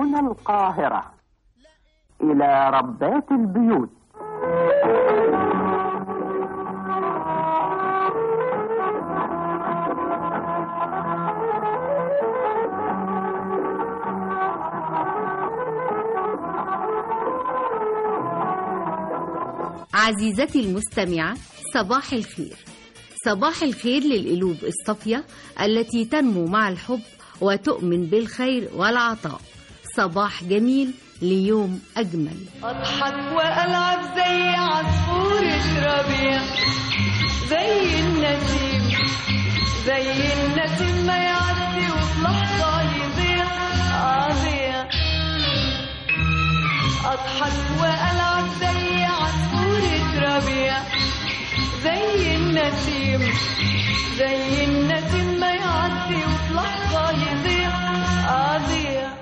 من القاهرة إلى ربات البيوت عزيزتي المستمعة صباح الخير صباح الخير للقلوب الصافية التي تنمو مع الحب وتؤمن بالخير والعطاء صباح جميل ليوم أجمل اضحك والعب زي عصفورة ربيع زي النسيم زي النسيم ما يعدي وفي لحظة يضيع اضيع اضحك والعب زي عصفورة ربيع زي النسيم زي النسيم ما يعدي وفي لحظة يضيع اضيع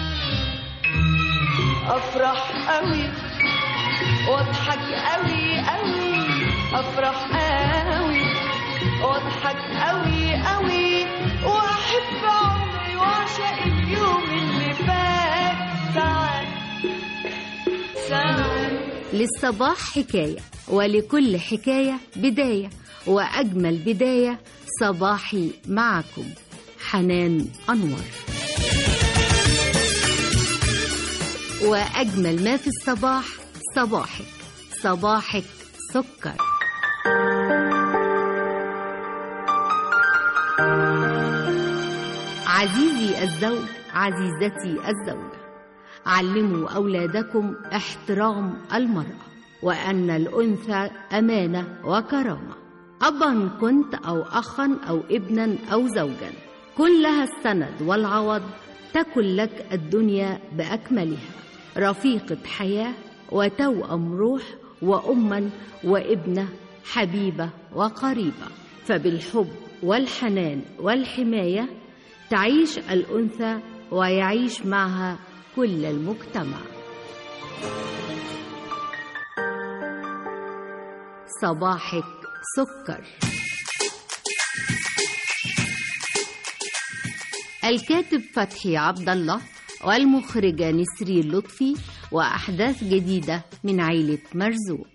افرح قوي واضحك قوي قوي افرح قوي واضحك قوي قوي واحب عمري واعشق اليوم اللي فات ساعات ساعات للصباح حكاية ولكل حكاية بداية وأجمل بداية صباحي معكم حنان أنور وأجمل ما في الصباح صباحك صباحك سكر عزيزي الزوج عزيزتي الزوجة علموا أولادكم احترام المرأة وأن الأنثى أمانة وكرامة أبا كنت أو أخا أو ابنا أو زوجا كن لها السند والعوض تكن لك الدنيا بأكملها رفيقة حياة وتوأم روح وأما وابنة حبيبة وقريبة فبالحب والحنان والحماية تعيش الأنثى ويعيش معها كل المجتمع صباحك سكر الكاتب فتحي عبد الله والمخرجة نسرين لطفي وأحداث جديدة من عيلة مرزوق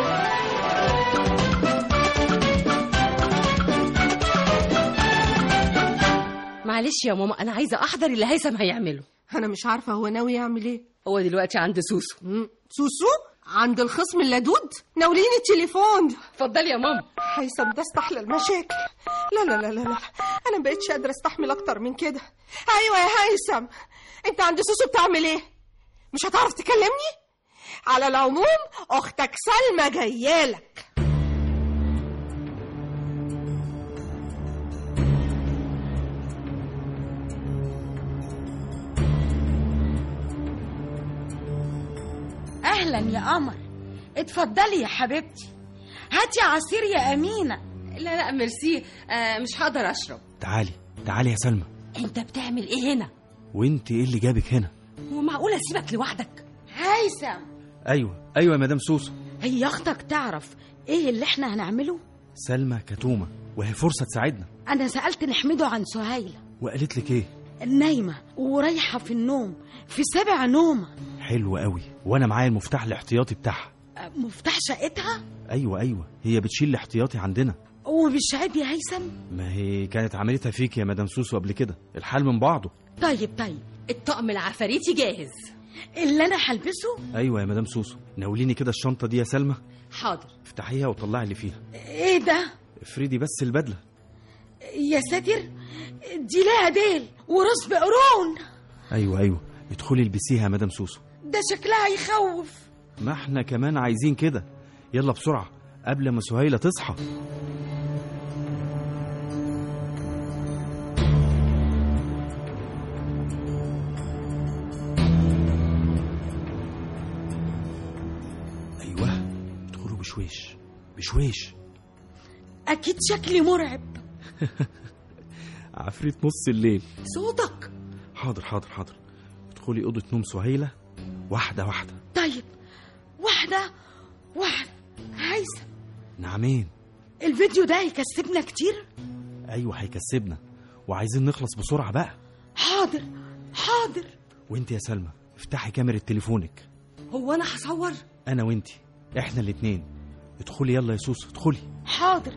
معلش يا ماما انا عايزه احضر اللي هيثم هيعمله انا مش عارفه هو ناوي يعمل ايه هو دلوقتي عند سوسو مم. سوسو عند الخصم اللدود ناوليني التليفون اتفضلي يا ماما هيثم ده استحلى المشاكل لا لا لا لا لا انا ما بقتش قادره استحمل اكتر من كده ايوه يا هيثم انت عند سوسو بتعمل ايه مش هتعرف تكلمني على العموم اختك سلمى جايالك اهلا يا قمر اتفضلي يا حبيبتي هاتي عصير يا امينه لا لا ميرسي آه مش هقدر اشرب تعالي تعالي يا سلمى انت بتعمل ايه هنا وانت ايه اللي جابك هنا هو معقول اسيبك لوحدك هيثم ايوه ايوه يا مدام سوسو هي اختك تعرف ايه اللي احنا هنعمله سلمى كتومه وهي فرصه تساعدنا انا سالت نحمده عن سهيله وقالت لك ايه نايمه ورايحه في النوم في سبع نومه حلو قوي وانا معايا المفتاح الاحتياطي بتاعها أه، مفتاح شقتها ايوه ايوه هي بتشيل الاحتياطي عندنا ومش عيب يا هيثم ما هي كانت عملتها فيك يا مدام سوسو قبل كده الحال من بعضه طيب طيب الطقم العفاريتي جاهز اللي انا هلبسه ايوه يا مدام سوسو ناوليني كده الشنطه دي يا سلمى حاضر افتحيها وطلعي اللي فيها ايه ده افردي بس البدله يا ساتر دي لها ديل وراس بقرون ايوه ايوه ادخلي البسيها يا مدام سوسو ده شكلها يخوف ما احنا كمان عايزين كده يلا بسرعه قبل ما سهيله تصحى ايوه ادخلوا بشويش بشويش اكيد شكلي مرعب عفريت نص الليل صوتك حاضر حاضر حاضر ادخلي اوضه نوم سهيله واحده واحده طيب واحده واحده هيثم نعمين الفيديو ده هيكسبنا كتير ايوه هيكسبنا وعايزين نخلص بسرعه بقى حاضر حاضر وانت يا سلمى افتحي كاميرا تليفونك هو انا هصور انا وانت احنا الاتنين ادخلي يلا يا سوسو ادخلي حاضر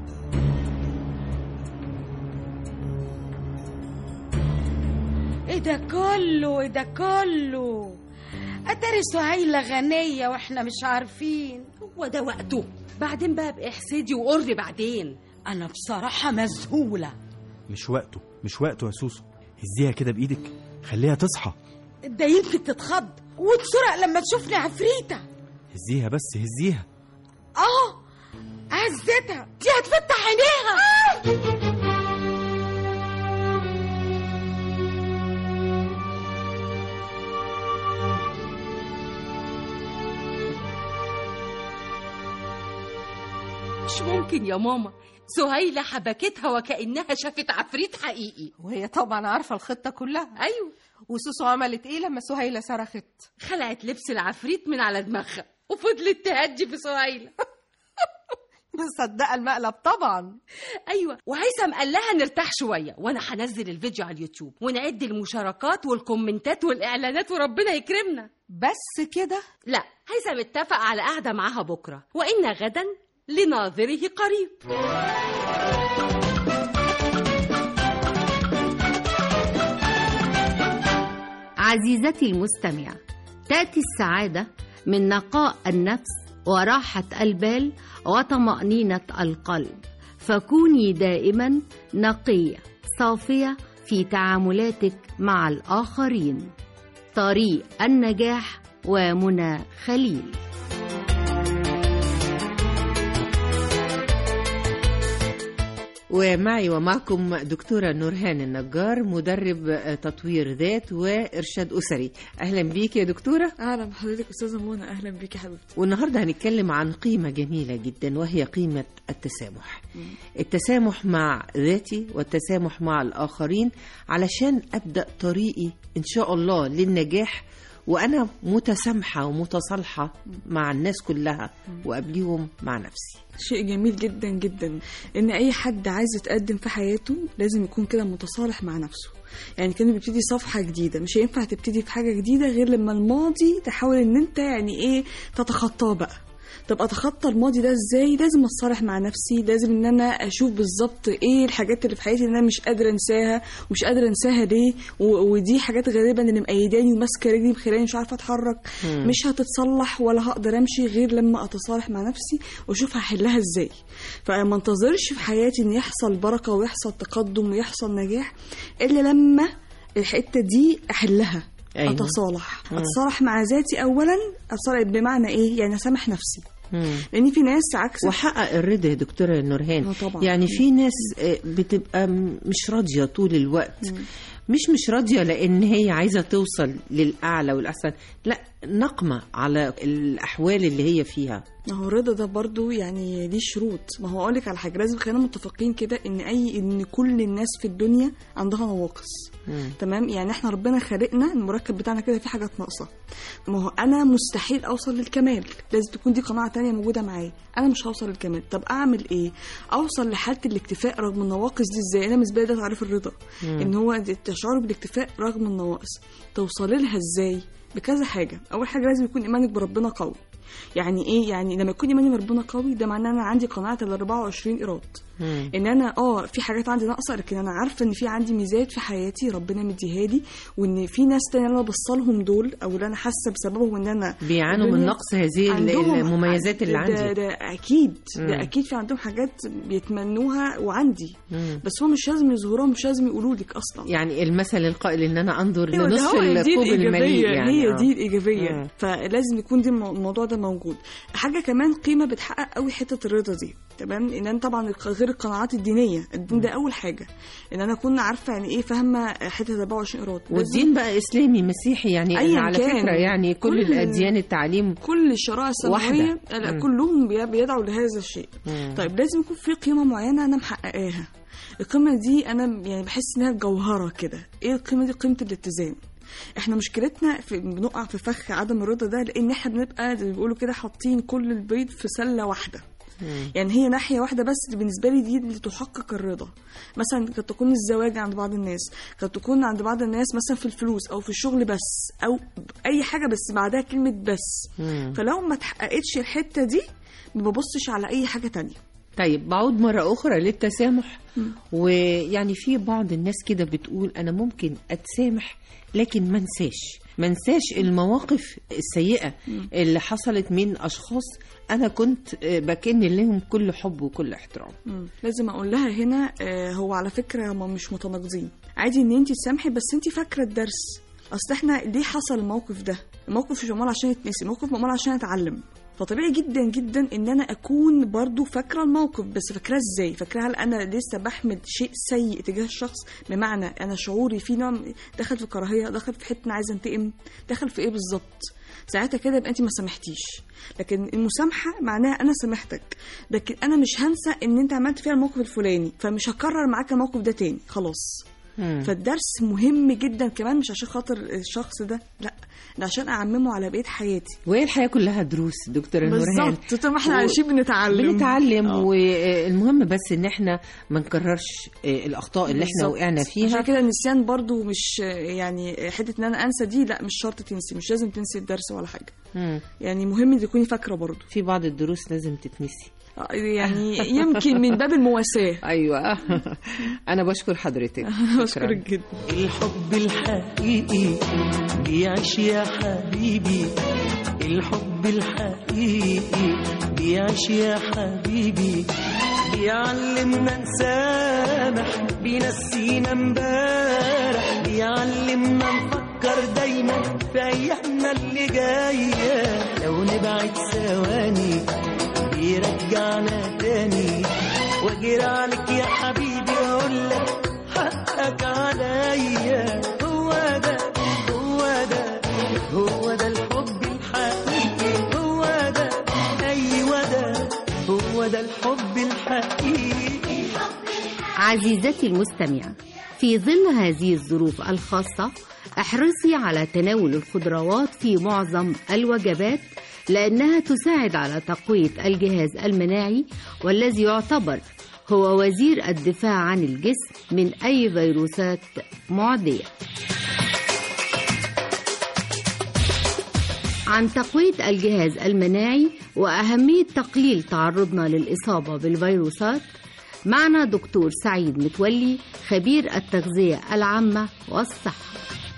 ايه ده كله ايه ده كله اتاري سهيلة غنية واحنا مش عارفين هو ده وقته بعدين بقى باحسدي وقري بعدين انا بصراحة مذهولة مش وقته مش وقته يا سوسو هزيها كده بايدك خليها تصحى ده يمكن تتخض وتسرق لما تشوفني عفريتة هزيها بس هزيها اه عزتها دي هتفتح عينيها مش ممكن يا ماما سهيلة حبكتها وكأنها شافت عفريت حقيقي وهي طبعا عارفه الخطه كلها أيوة وسوسو عملت ايه لما سهيله صرخت خلعت لبس العفريت من على دماغها وفضلت تهدي في سهيلة مصدقه المقلب طبعا ايوه وهيثم قال لها نرتاح شويه وانا هنزل الفيديو على اليوتيوب ونعد المشاركات والكومنتات والاعلانات وربنا يكرمنا بس كده لا هيثم اتفق على قعده معاها بكره وان غدا لناظره قريب عزيزتي المستمعة تأتي السعادة من نقاء النفس وراحة البال وطمأنينة القلب فكوني دائما نقية صافية في تعاملاتك مع الآخرين طريق النجاح ومنى خليل ومعي ومعكم دكتورة نورهان النجار مدرب آه، تطوير ذات وإرشاد أسري أهلا بيك يا دكتورة اهلا بحضرتك استاذه منى اهلا بيكي يا حبيبتي والنهاردة هنتكلم عن قيمة جميلة جدا وهي قيمة التسامح التسامح مع ذاتي والتسامح مع الآخرين علشان أبدأ طريقي إن شاء الله للنجاح وأنا متسامحة ومتصالحة مع الناس كلها وقبليهم مع نفسي شيء جميل جدا جدا ان اي حد عايز يتقدم في حياته لازم يكون كده متصالح مع نفسه يعني كان بيبتدي صفحه جديده مش هينفع تبتدي في حاجه جديده غير لما الماضي تحاول ان انت يعني ايه تتخطاه بقى طب اتخطى الماضي ده ازاي لازم اتصالح مع نفسي لازم ان انا اشوف بالظبط ايه الحاجات اللي في حياتي اللي انا مش قادره انساها ومش قادره انساها ليه و- ودي حاجات غالبا اللي مقيداني وماسكه رجلي مخلاني مش عارفه اتحرك مم. مش هتتصلح ولا هقدر امشي غير لما اتصالح مع نفسي واشوف هحلها ازاي فما انتظرش في حياتي ان يحصل بركه ويحصل تقدم ويحصل نجاح الا لما الحته دي احلها أيوة. اتصالح مم. اتصالح مع ذاتي اولا اتصالح بمعنى ايه يعني اسامح نفسي مم. لان في ناس عكس وحقق الرضا يا دكتورة نورهان آه طبعا. يعني في ناس آه، بتبقى م- مش راضية طول الوقت مش مش راضية لأن هي عايزة توصل للأعلى والأحسن لا نقمة على الأحوال اللي هي فيها ما هو الرضا ده برضو يعني ليه شروط ما هو اقول لك على حاجه لازم خلينا متفقين كده ان اي ان كل الناس في الدنيا عندها نواقص مم. تمام يعني احنا ربنا خلقنا المركب بتاعنا كده في حاجات ناقصه ما هو انا مستحيل اوصل للكمال لازم تكون دي قناعه تانية موجوده معايا انا مش هوصل للكمال طب اعمل ايه اوصل لحاله الاكتفاء رغم النواقص دي ازاي انا بالنسبه لي ده تعريف الرضا مم. ان هو التشعر بالاكتفاء رغم النواقص توصلي لها ازاي بكذا حاجه اول حاجه لازم يكون ايمانك بربنا قوي يعني ايه يعني لما يكون ايماني بربنا قوي ده معناه ان انا عندي قناعه ال 24 ايراد مم. ان انا اه في حاجات عندي ناقصه لكن انا عارفه ان في عندي ميزات في حياتي ربنا مديها لي وان في ناس تانية انا بصلهم دول او اللي انا حاسه بسببهم ان انا بيعانوا من الدنيا نقص هذه ال- عندهم- المميزات اللي ده, عندي ده اكيد مم. ده اكيد في عندهم حاجات بيتمنوها وعندي مم. بس هو مش لازم يظهروها مش لازم يقولوا لك اصلا يعني المثل القائل ان انا انظر أيوة، ده لنصف هو دي الكوب المليء الإيجابية، يعني هي آه. دي الإيجابية مم. فلازم يكون دي المو- الموضوع ده موجود حاجة كمان قيمة بتحقق قوي حتة الرضا دي تمام ان انا طبعا غير القناعات الدينية الدين ده أول حاجة ان انا اكون عارفة يعني ايه فاهمة حتة 24 إيراد لازم والدين بقى اسلامي مسيحي يعني أيا على كان. فكره يعني كل, كل- الاديان التعليم كل الشرائع السماوية واحدة. لا مم. كلهم بي- بيدعوا لهذا الشيء مم. طيب لازم يكون في قيمة معينة أنا محققاها القيمة دي أنا يعني بحس إنها جوهرة كده إيه القيمة دي قيمة الاتزان احنا مشكلتنا في بنقع في فخ عدم الرضا ده لان احنا بنبقى زي ما بيقولوا كده حاطين كل البيض في سله واحده يعني هي ناحيه واحده بس بالنسبه لي دي اللي تحقق الرضا مثلا قد تكون الزواج عند بعض الناس قد تكون عند بعض الناس مثلا في الفلوس او في الشغل بس او اي حاجه بس بعدها كلمه بس مم. فلو ما تحققتش الحته دي ما ببصش على اي حاجه تانية طيب بعود مرة أخرى للتسامح ويعني في بعض الناس كده بتقول أنا ممكن أتسامح لكن ما انساش ما انساش المواقف السيئة اللي حصلت من أشخاص أنا كنت آه، بكن لهم كل حب وكل احترام مم. لازم اقول لها هنا آه، هو على فكره هم مش متناقضين عادي ان انت تسامحي بس انت فاكره الدرس اصل احنا ليه حصل الموقف ده الموقف مش معمول عشان يتنسي الموقف معمول عشان اتعلم فطبيعي جدا جدا ان انا اكون برضو فاكره الموقف بس فاكراه ازاي فاكراه هل انا لسه بحمل شيء سيء تجاه الشخص بمعنى انا شعوري في نوع من- دخل في كراهيه دخل في حته انا عايزه انتقم دخل في ايه بالظبط ساعتها كده يبقى انت ما سامحتيش لكن المسامحه معناها انا سامحتك لكن انا مش هنسى ان انت عملت فيها الموقف الفلاني فمش هكرر معاك الموقف ده تاني خلاص مم. فالدرس مهم جدا كمان مش عشان خاطر الشخص ده لا ده عشان اعممه على بقيه حياتي وهي الحياة كلها دروس دكتورة نورهان بالظبط طول ما احنا و- عايشين بنتعلم بنتعلم والمهم بس ان احنا ما نكررش آه، الاخطاء اللي احنا بالظبط. وقعنا فيها عشان كده النسيان برضو مش يعني حته ان انا انسى دي لا مش شرط تنسي مش لازم تنسي الدرس ولا حاجه مم. يعني مهم تكوني فاكره برضو في بعض الدروس لازم تتنسي آه، يعني يمكن من باب المواساه ايوه انا بشكر حضرتك بشكرك جدا الحب الحقيقي بيعيش يا حبيبي الحب الحقيقي بيعيش يا حبيبي بيعلمنا نسامح بينسينا امبارح بيعلمنا نفكر دايما في ايامنا اللي جايه لو نبعد ثواني بيرجعنا تاني واجري عليك يا حبيبي واقول لك حقك عليا هو ده هو ده هو ده الحب الحقيقي هو ده ايوه ده هو ده الحب الحقيقي عزيزتي المستمعة في ظل هذه الظروف الخاصة احرصي على تناول الخضروات في معظم الوجبات لأنها تساعد على تقوية الجهاز المناعي والذي يعتبر هو وزير الدفاع عن الجسم من أي فيروسات معدية عن تقوية الجهاز المناعي وأهمية تقليل تعرضنا للإصابة بالفيروسات معنا دكتور سعيد متولي خبير التغذية العامة والصحة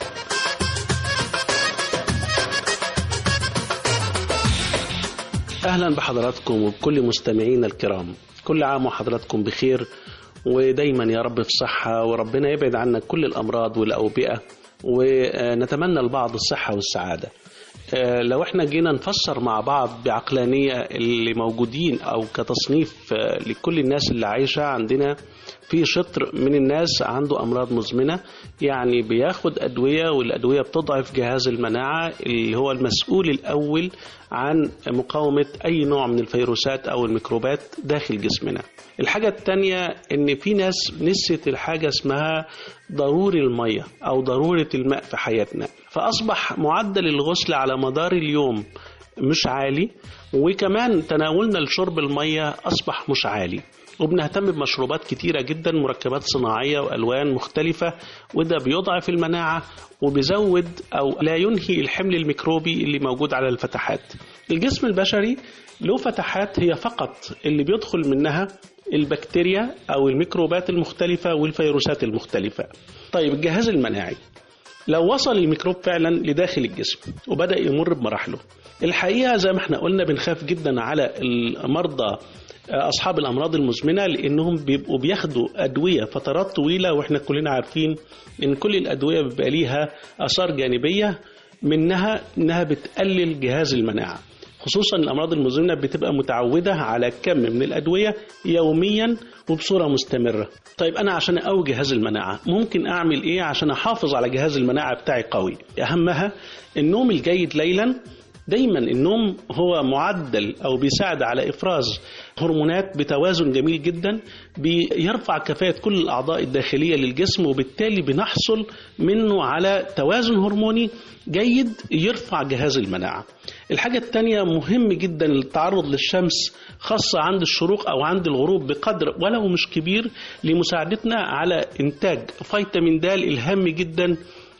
أهلا بحضراتكم وبكل مستمعينا الكرام كل عام وحضراتكم بخير ودايما يا رب في صحة وربنا يبعد عنا كل الأمراض والأوبئة ونتمنى لبعض الصحة والسعادة آه، لو احنا جينا نفسر مع بعض بعقلانية اللي موجودين أو كتصنيف آه، لكل الناس اللي عايشة عندنا في شطر من الناس عنده أمراض مزمنة يعني بياخد أدوية والأدوية بتضعف جهاز المناعة اللي هو المسؤول الأول عن مقاومة أي نوع من الفيروسات أو الميكروبات داخل جسمنا الحاجة التانية إن في ناس نسيت الحاجة اسمها ضروري المية أو ضرورة الماء في حياتنا فأصبح معدل الغسل على مدار اليوم مش عالي وكمان تناولنا لشرب المية أصبح مش عالي وبنهتم بمشروبات كتيرة جدا مركبات صناعية وألوان مختلفة وده بيضعف المناعة وبيزود أو لا ينهي الحمل الميكروبي اللي موجود على الفتحات الجسم البشري له فتحات هي فقط اللي بيدخل منها البكتيريا أو الميكروبات المختلفة والفيروسات المختلفة طيب الجهاز المناعي لو وصل الميكروب فعلا لداخل الجسم وبدأ يمر بمراحله الحقيقة زي ما احنا قلنا بنخاف جدا على المرضى أصحاب الأمراض المزمنة لأنهم بيبقوا بياخدوا أدوية فترات طويلة وإحنا كلنا عارفين إن كل الأدوية بيبقى ليها آثار جانبية منها إنها بتقلل جهاز المناعة خصوصا الأمراض المزمنة بتبقى متعودة على كم من الأدوية يوميا وبصورة مستمرة طيب أنا عشان أقوي جهاز المناعة ممكن أعمل إيه عشان أحافظ على جهاز المناعة بتاعي قوي أهمها النوم الجيد ليلا دايما النوم هو معدل او بيساعد على افراز هرمونات بتوازن جميل جدا بيرفع كفاءة كل الاعضاء الداخلية للجسم وبالتالي بنحصل منه على توازن هرموني جيد يرفع جهاز المناعة الحاجة الثانية مهم جدا التعرض للشمس خاصة عند الشروق أو عند الغروب بقدر ولو مش كبير لمساعدتنا على إنتاج فيتامين د الهام جدا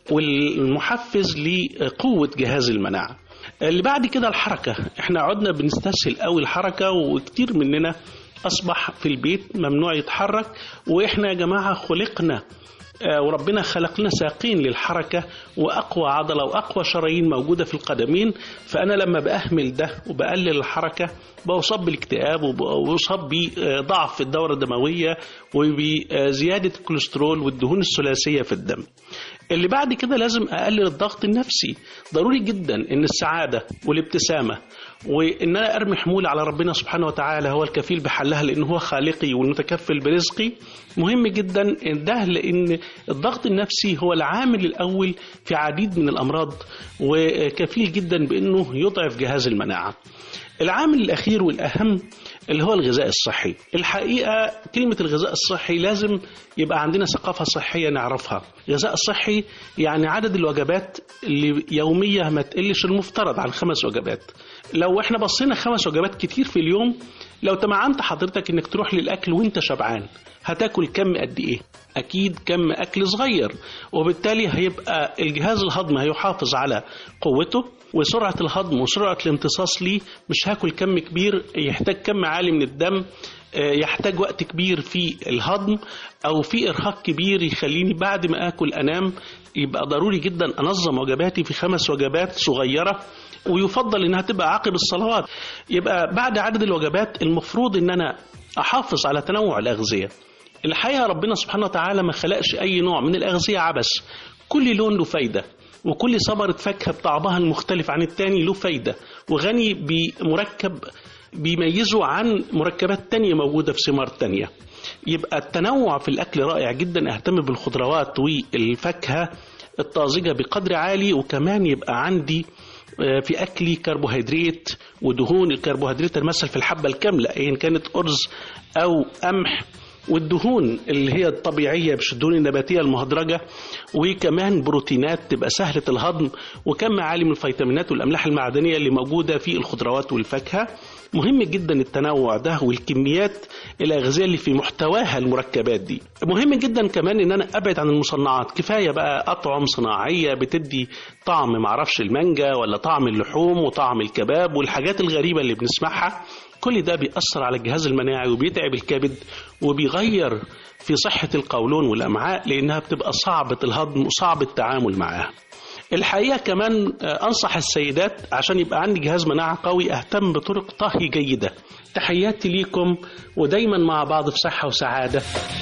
والمحفز لقوة جهاز المناعة اللي بعد كده الحركة احنا عدنا بنستسهل قوي الحركة وكتير مننا أصبح في البيت ممنوع يتحرك وإحنا يا جماعة خلقنا آه، وربنا خلق لنا ساقين للحركة وأقوى عضلة وأقوى شرايين موجودة في القدمين فأنا لما بأهمل ده وبقلل الحركة بصاب بالاكتئاب وب- وبصاب بضعف في الدورة الدموية وبزيادة الكوليسترول والدهون الثلاثية في الدم اللي بعد كده لازم أقلل الضغط النفسي ضروري جدا إن السعادة والابتسامة وإن أنا أرمي حمول على ربنا سبحانه وتعالى هو الكفيل بحلها لأن هو خالقي والمتكفل برزقي مهم جدا إن ده لأن الضغط النفسي هو العامل الأول في عديد من الأمراض وكفيل جدا بأنه يضعف جهاز المناعة العامل الأخير والأهم اللي هو الغذاء الصحي الحقيقة كلمة الغذاء الصحي لازم يبقى عندنا ثقافة صحية نعرفها الغذاء الصحي يعني عدد الوجبات اللي يومية ما تقلش المفترض عن خمس وجبات لو احنا بصينا خمس وجبات كتير في اليوم لو تمعنت حضرتك انك تروح للاكل وانت شبعان هتاكل كم قد ايه اكيد كم اكل صغير وبالتالي هيبقى الجهاز الهضمي هيحافظ على قوته وسرعة الهضم وسرعة الامتصاص ليه مش هاكل كم كبير يحتاج كم عالي من الدم آه، يحتاج وقت كبير في الهضم او في ارهاق كبير يخليني بعد ما اكل انام يبقى ضروري جدا انظم وجباتي في خمس وجبات صغيره ويفضل انها تبقى عقب الصلوات يبقى بعد عدد الوجبات المفروض ان انا احافظ على تنوع الاغذيه الحقيقه ربنا سبحانه وتعالى ما خلقش اي نوع من الاغذيه عبث كل لون له فايده وكل ثمرة فاكهة بطعمها المختلف عن التاني له فايدة وغني بمركب بيميزه عن مركبات تانية موجودة في ثمار تانية يبقى التنوع في الأكل رائع جدا أهتم بالخضروات والفاكهة الطازجة بقدر عالي وكمان يبقى عندي آه، في أكلي كربوهيدرات ودهون الكربوهيدرات المثل في الحبة الكاملة إن كانت أرز أو قمح والدهون اللي هي الطبيعية مش الدهون النباتية المهدرجة وكمان بروتينات تبقى سهلة الهضم وكم عالي من الفيتامينات والأملاح المعدنية اللي موجودة في الخضروات والفاكهة مهم جدا التنوع ده والكميات الأغذية اللي في محتواها المركبات دي مهم جدا كمان ان انا ابعد عن المصنعات كفاية بقى اطعم صناعية بتدي طعم معرفش المانجا ولا طعم اللحوم وطعم الكباب والحاجات الغريبة اللي بنسمعها كل ده بيأثر على الجهاز المناعي وبيتعب الكبد وبيغير في صحة القولون والأمعاء لأنها بتبقى صعبة الهضم وصعب التعامل معاها الحقيقة كمان آه، أنصح السيدات عشان يبقى عندي جهاز مناعة قوي أهتم بطرق طهي جيدة تحياتي ليكم ودايما مع بعض في صحة وسعادة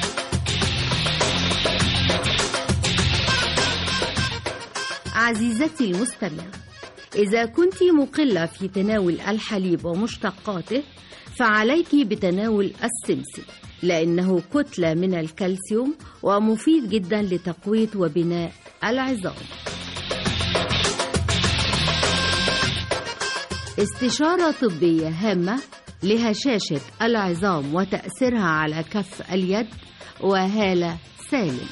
عزيزتي المستمعة إذا كنت مقلة في تناول الحليب ومشتقاته فعليك بتناول السمسم لأنه كتلة من الكالسيوم ومفيد جدا لتقوية وبناء العظام استشارة طبية هامة لهشاشة العظام وتأثيرها على كف اليد وهالة سالم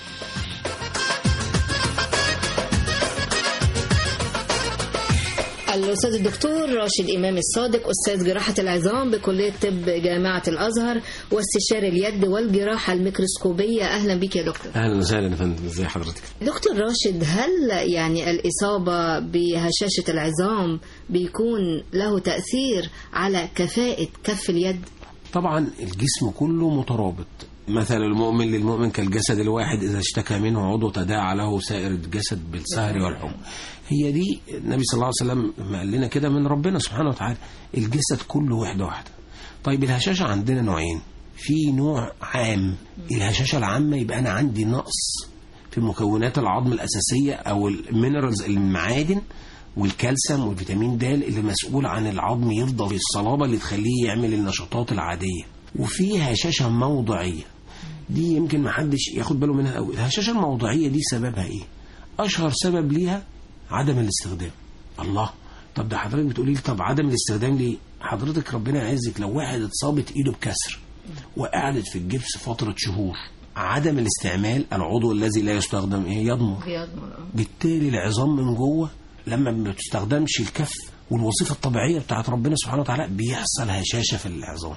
الأستاذ الدكتور راشد إمام الصادق أستاذ جراحة العظام بكلية طب جامعة الأزهر واستشاري اليد والجراحة الميكروسكوبية أهلا بك يا دكتور اهلا وسهلا يا فندم ازي حضرتك دكتور راشد هل يعني الإصابة بهشاشة العظام بيكون له تأثير على كفاءة كف اليد؟ طبعا الجسم كله مترابط مثل المؤمن للمؤمن كالجسد الواحد إذا اشتكى منه عضو تداعى له سائر الجسد بالسهر والحمى هي دي النبي صلى الله عليه وسلم ما قال لنا كده من ربنا سبحانه وتعالى الجسد كله وحدة واحدة طيب الهشاشة عندنا نوعين في نوع عام الهشاشة العامة يبقى أنا عندي نقص في مكونات العظم الأساسية أو المينرالز المعادن والكالسيوم والفيتامين د اللي مسؤول عن العظم يفضل في الصلابة اللي تخليه يعمل النشاطات العادية وفي هشاشة موضعية دي يمكن محدش ياخد باله منها قوي الهشاشة الموضعية دي سببها ايه اشهر سبب ليها عدم الاستخدام الله طب ده حضرتك بتقولي لي طب عدم الاستخدام ليه حضرتك ربنا يعزك لو واحد اتصابت ايده بكسر وقعدت في الجبس فتره شهور عدم الاستعمال العضو الذي لا يستخدم ايه يضمر بالتالي العظام من جوه لما ما بتستخدمش الكف والوظيفه الطبيعيه بتاعت ربنا سبحانه وتعالى بيحصل هشاشه في العظام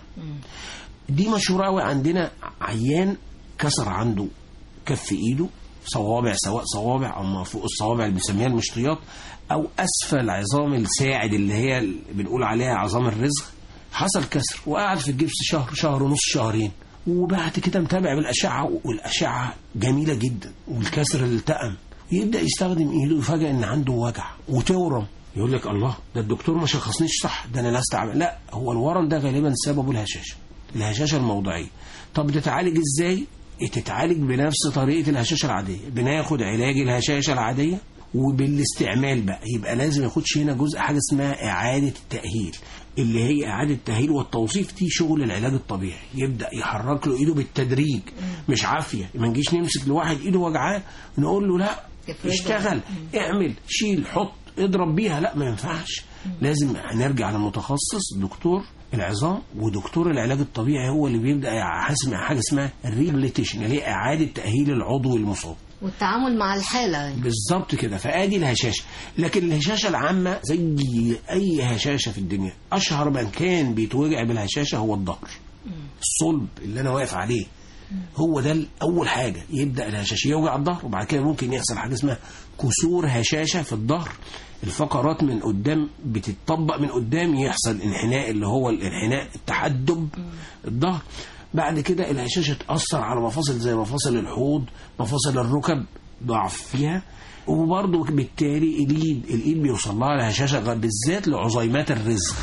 دي مشهوره قوي عندنا عيان كسر عنده كف ايده صوابع سواء صوابع او ما فوق الصوابع اللي بنسميها المشطيات او اسفل عظام الساعد اللي هي اللي بنقول عليها عظام الرزق حصل كسر وقعد في الجبس شهر شهر ونص شهرين وبعد كده متابع بالاشعه والاشعه جميله جدا والكسر التئم يبدا يستخدم ايده يفاجئ ان عنده وجع وتورم يقول لك الله ده الدكتور ما شخصنيش صح ده انا لا استعمل لا هو الورم ده غالبا سببه الهشاشه الهشاشه الموضعيه طب تتعالج ازاي تتعالج بنفس طريقه الهشاشه العاديه بناخد علاج الهشاشه العاديه وبالاستعمال بقى يبقى لازم ياخدش هنا جزء حاجه اسمها اعاده التاهيل اللي هي اعاده التاهيل والتوصيف دي شغل العلاج الطبيعي يبدا يحرك له ايده بالتدريج مش عافيه ما نجيش نمسك لواحد ايده وجعاه نقول له لا اشتغل اعمل شيل حط اضرب بيها لا ما ينفعش لازم نرجع لمتخصص دكتور العظام ودكتور العلاج الطبيعي هو اللي بيبدا يحاسب حاجه اسمها الريبليتيشن اللي هي اعاده تاهيل العضو المصاب والتعامل مع الحالة بالظبط كده فادي الهشاشه لكن الهشاشه العامه زي اي هشاشه في الدنيا اشهر مكان بيتوجع بالهشاشه هو الظهر الصلب اللي انا واقف عليه هو ده اول حاجه يبدا الهشاشه يوجع الظهر وبعد كده ممكن يحصل حاجه اسمها كسور هشاشه في الظهر الفقرات من قدام بتتطبق من قدام يحصل انحناء اللي هو الانحناء التحدب الظهر بعد كده الهشاشه تاثر على مفاصل زي مفاصل الحوض مفاصل الركب ضعف فيها وبرضه بالتالي الايد الايد بيوصل لها الهشاشه بالذات لعظيمات الرزق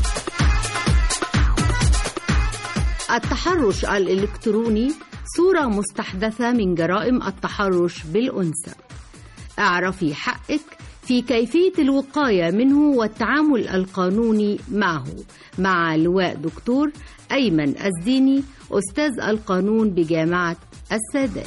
التحرش الإلكتروني صورة مستحدثة من جرائم التحرش بالأنثى اعرفي حقك في كيفية الوقاية منه والتعامل القانوني معه مع لواء دكتور أيمن الزيني أستاذ القانون بجامعة السادات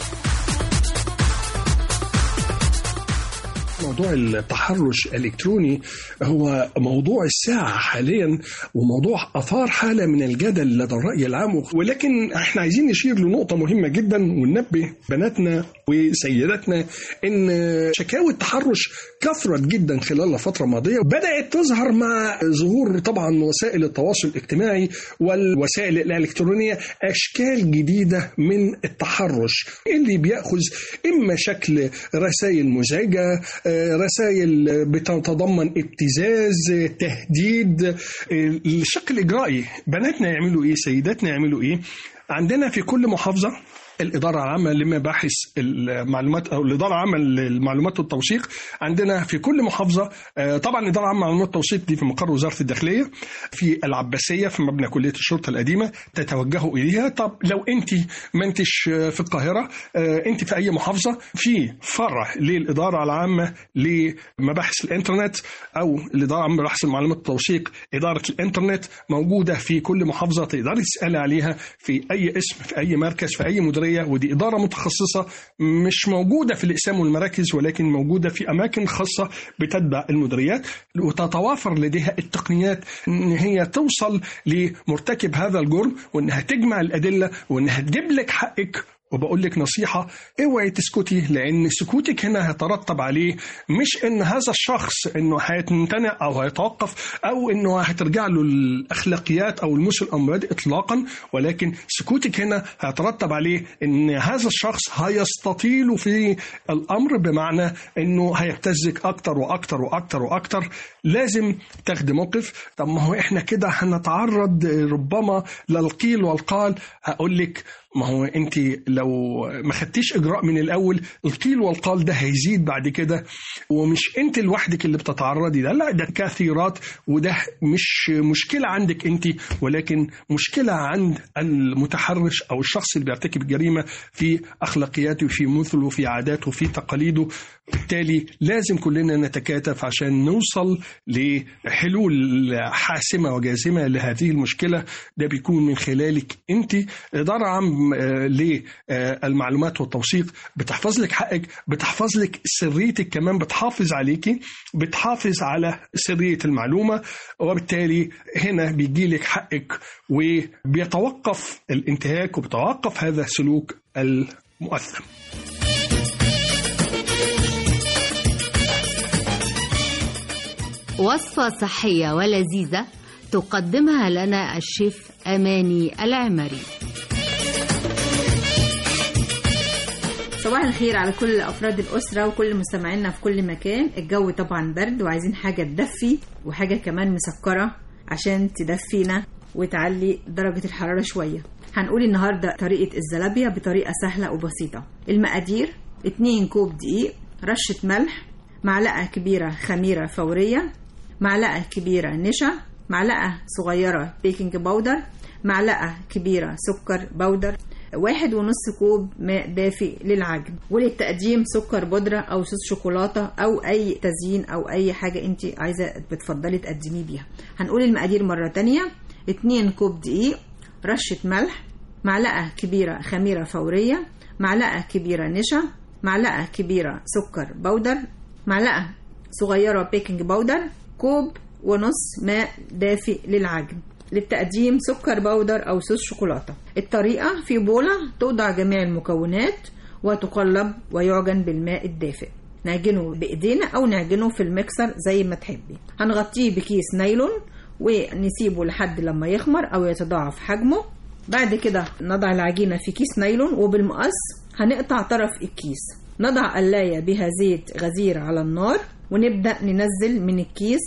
موضوع التحرش الالكتروني هو موضوع الساعه حاليا وموضوع اثار حاله من الجدل لدى الراي العام ولكن احنا عايزين نشير لنقطه مهمه جدا وننبه بناتنا وسيداتنا ان شكاوي التحرش كثرت جدا خلال الفتره الماضيه بدات تظهر مع ظهور طبعا وسائل التواصل الاجتماعي والوسائل الالكترونيه اشكال جديده من التحرش اللي بياخذ اما شكل رسائل مزعجه رسائل بتتضمن ابتزاز تهديد الشق الاجرائي بناتنا يعملوا ايه سيداتنا يعملوا ايه عندنا في كل محافظه الإدارة العامة لمباحث المعلومات أو الإدارة العامة للمعلومات والتوثيق عندنا في كل محافظة طبعا الإدارة العامة للمعلومات والتوثيق دي في مقر وزارة الداخلية في العباسية في مبنى كلية الشرطة القديمة تتوجهوا إليها طب لو أنت ما أنتش في القاهرة أنت في أي محافظة في فرع للإدارة العامة لمباحث الإنترنت أو الإدارة العامة لمباحث المعلومات والتوثيق إدارة الإنترنت موجودة في كل محافظة تقدري تسألي عليها في أي اسم في أي مركز في أي مديرية ودي إدارة متخصصة مش موجودة في الإقسام والمراكز ولكن موجودة في أماكن خاصة بتتبع المديريات وتتوافر لديها التقنيات إن هي توصل لمرتكب هذا الجرم وإنها تجمع الأدلة وإنها تجيب لك حقك وبقول لك نصيحة اوعي تسكتي لأن سكوتك هنا هيترتب عليه مش إن هذا الشخص إنه هيمتنع أو هيتوقف أو إنه هترجع له الأخلاقيات أو المس الأمراض إطلاقا ولكن سكوتك هنا هيترتب عليه إن هذا الشخص هيستطيل في الأمر بمعنى إنه هيبتزك أكتر وأكتر وأكتر وأكتر لازم تاخدي موقف طب ما هو إحنا كده هنتعرض ربما للقيل والقال هقول لك ما هو انت لو ما خدتيش اجراء من الاول القيل والقال ده هيزيد بعد كده ومش انت لوحدك اللي بتتعرضي ده لا ده كثيرات وده مش مشكله عندك انت ولكن مشكله عند المتحرش او الشخص اللي بيرتكب الجريمه في اخلاقياته وفي مثله وفي عاداته وفي تقاليده بالتالي لازم كلنا نتكاتف عشان نوصل لحلول حاسمه وجازمه لهذه المشكله ده بيكون من خلالك انت اداره عامه العام آه، للمعلومات والتوثيق بتحفظ لك حقك بتحفظ لك سريتك كمان بتحافظ عليكي بتحافظ على سرية المعلومة وبالتالي هنا بيجي لك حقك وبيتوقف الانتهاك وبيتوقف هذا السلوك المؤثر وصفة صحية ولذيذة تقدمها لنا الشيف أماني العمري صباح الخير على كل افراد الاسره وكل مستمعينا في كل مكان الجو طبعا برد وعايزين حاجه تدفي وحاجه كمان مسكره عشان تدفينا وتعلي درجه الحراره شويه هنقول النهارده طريقه الزلابيا بطريقه سهله وبسيطه المقادير 2 كوب دقيق رشه ملح معلقه كبيره خميره فوريه معلقه كبيره نشا معلقه صغيره بيكنج باودر معلقه كبيره سكر باودر واحد ونص كوب ماء دافئ للعجن وللتقديم سكر بودرة أو صوص شوكولاتة أو أي تزيين أو أي حاجة أنت عايزة بتفضلي تقدميه بيها هنقول المقادير مرة تانية 2 كوب دقيق رشة ملح معلقة كبيرة خميرة فورية معلقة كبيرة نشا معلقة كبيرة سكر بودر معلقة صغيرة بيكنج باودر كوب ونص ماء دافئ للعجن للتقديم سكر بودر أو صوص شوكولاتة الطريقة في بولة توضع جميع المكونات وتقلب ويعجن بالماء الدافئ نعجنه بإيدينا أو نعجنه في المكسر زي ما تحبي هنغطيه بكيس نايلون ونسيبه لحد لما يخمر أو يتضاعف حجمه بعد كده نضع العجينة في كيس نايلون وبالمقص هنقطع طرف الكيس نضع قلاية بها زيت غزير على النار ونبدأ ننزل من الكيس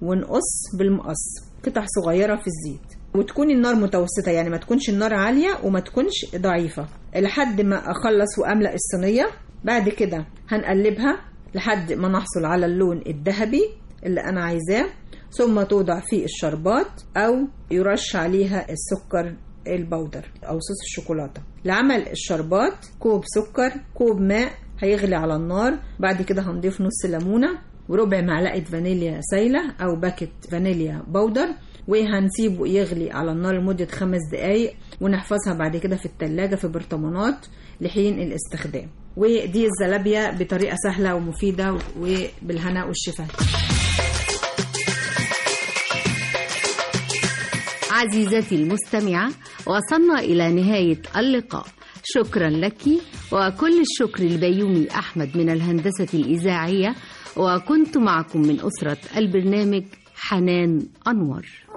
ونقص بالمقص قطع صغيرة في الزيت وتكون النار متوسطة يعني ما تكونش النار عالية وما تكونش ضعيفة لحد ما أخلص وأملأ الصينية بعد كده هنقلبها لحد ما نحصل على اللون الذهبي اللي أنا عايزاه ثم توضع في الشربات أو يرش عليها السكر البودر أو صوص الشوكولاتة لعمل الشربات كوب سكر كوب ماء هيغلي على النار بعد كده هنضيف نص ليمونة وربع معلقة فانيليا سايلة أو باكت فانيليا بودر وهنسيبه يغلي على النار لمدة خمس دقايق ونحفظها بعد كده في التلاجة في برطمانات لحين الاستخدام ودي الزلابيا بطريقة سهلة ومفيدة وبالهنا والشفاء عزيزتي المستمعة وصلنا إلى نهاية اللقاء شكرا لك وكل الشكر لبيومي أحمد من الهندسة الإذاعية وكنت معكم من أسرة البرنامج حنان أنور